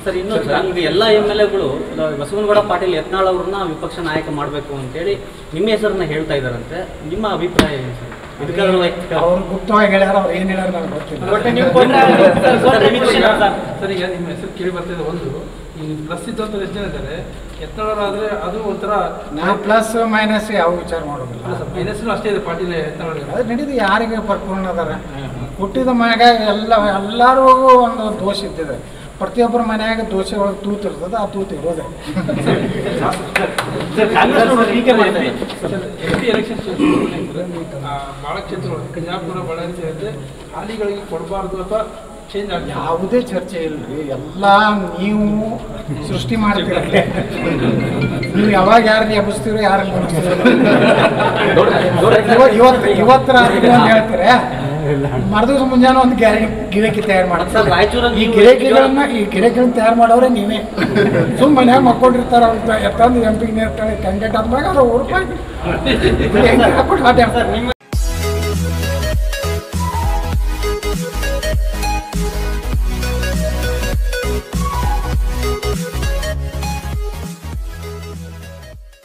Sir ಇನ್ನು sir ಈಗ ಎಲ್ಲ ಎಮ್ ಎಲ್ ಎಗಳು ಬಸವನಗೌಡ ಪಾಟೀಲ್ ಯತ್ನಾಳ್ ಅವ್ರನ್ನ ವಿಪಕ್ಷ ನಾಯಕ ಮಾಡಬೇಕು ಅಂತೇಳಿ ನಿಮ್ಮ ಹೆಸರನ್ನ ಹೇಳ್ತಾ ಇದ್ದಾರಂತೆ ನಿಮ್ಮ ಅಭಿಪ್ರಾಯ ಏನು ಸರ್ ಇದಕ್ಕಾದ್ರೂ ವೈಯಕ್ತಿಕ ಅವ್ರು ಗುಪ್ತವಾಗಿ ಹೇಳ್ಯಾರ ಅವ್ರು ಏನು ಹೇಳ್ಯಾರ ನನಗೆ ಗೊತ್ತಿಲ್ಲ ಒಟ್ಟು ನೀವು ಸರ್, ಸರ್, ನಿಮಗೆ ಖುಷಿನಾ ಸರ್? ಸರ್ ಈಗ ನಿಮ್ಮ ಹೆಸರು ಕೇಳಿ ಬರ್ತಿದೆ ಒಂದು ಈ ಪ್ಲಸ್ ಇದ್ದಂತ ಎಷ್ಟು ಜನ ಇದ್ದಾರೆ ಎತ್ತನವರಾದ್ರೆ ಅದು ಒಂಥರ ನಾ ಪ್ಲಸ್ ಮೈನಸ್ ಯಾವ ವಿಚಾರ ಮಾಡೋದಿಲ್ಲ ಅಲ್ಲ ಸರ್ ಮೈನಸ್ನು ಅಷ್ಟೇ ಇದೆ ಪಾಟೀಲ್ ಎತ್ತನವರ ಅದು ನಡೀದು ಯಾರಿಗೆ ಪರಿಪೂರ್ಣ ಅದಾರ ಹುಟ್ಟಿದ ಮನೆಯಾಗ ಎಲ್ಲ ಎಲ್ಲರೂ ಒಂದು ದೋಷ ಇದ್ದಿದೆ ಪ್ರತಿಯೊಬ್ಬರ ಮನ್ಯಾಗ ದೋಷ ಒಳಗೆ ತೂತು ಇರ್ತದೆ ಆ ತೂತು ಇರೋದೆ ಸರ್, ಕಾಂಗ್ರೆಸ್ ಅವರು ಟೀಕೆ ಮಾಡ್ತಾ ಇದ್ದಾರೆ. ಎಂ ಪಿ ಎಲೆಕ್ಷನ್ ಭಾಳ ಕ್ಷೇತ್ರಗಳು ಕನ್ಯಾಪುರ ಬಳ್ಳಾರಿ ಸೇರಿದ್ರೆ ಹಾಲಿಗಳಿಗೆ ಕೊಡಬಾರ್ದು ಅಥವಾ ಚೇಂಜ್ ಆಗಿ ಯಾವುದೇ ಚರ್ಚೆ ಇಲ್ರಿ ಎಲ್ಲ ನೀವು ಸೃಷ್ಟಿ ಮಾಡ್ತೀರ ನೀವು ಯಾವಾಗ ಯಾರನ್ನ ಎಬ್ಬಿಸ್ತೀರೋ ಯಾರನ್ನ ಇವತ್ತು ಇವತ್ತು ಇವತ್ತು ರಾತ್ರಿ ಒಂದು ಹೇಳ್ತಾರೆ ಮರದಿವ್ಸ ಮುಂಜಾನೆ ಒಂದು ಗ್ಯಾರಂಟಿ ಗಿರಾಕಿ ತಯಾರು ಸರ್, ಮಾಡ್ತಾರೆ ರಾಯಚೂರಲ್ಲಿ ಈ ನೀವು ಗಿರಾಕಿಗಳನ್ನ ಈ ಗಿರಾಕಿಗಳನ್ನ ತಯಾರು ಮಾಡೋರೆ ನೀವೇ ಸುಮ್ಮನೆ ಮನ್ಯಾಗ ಮಕ್ಕೊಂಡಿರ್ತಾರ ಅವ್ರ ಎತ್ತಂದು ಎಂ ಪಿ ಕ್ಯಾಂಡಿಡೇಟ್ ಆದ್ಮೇಲೆ ಅವ್ರು ರೂಪಾಯಿ ಹಾಕೊಂಡು ಆಟ ಸರ್ ನಿಮ್ಮ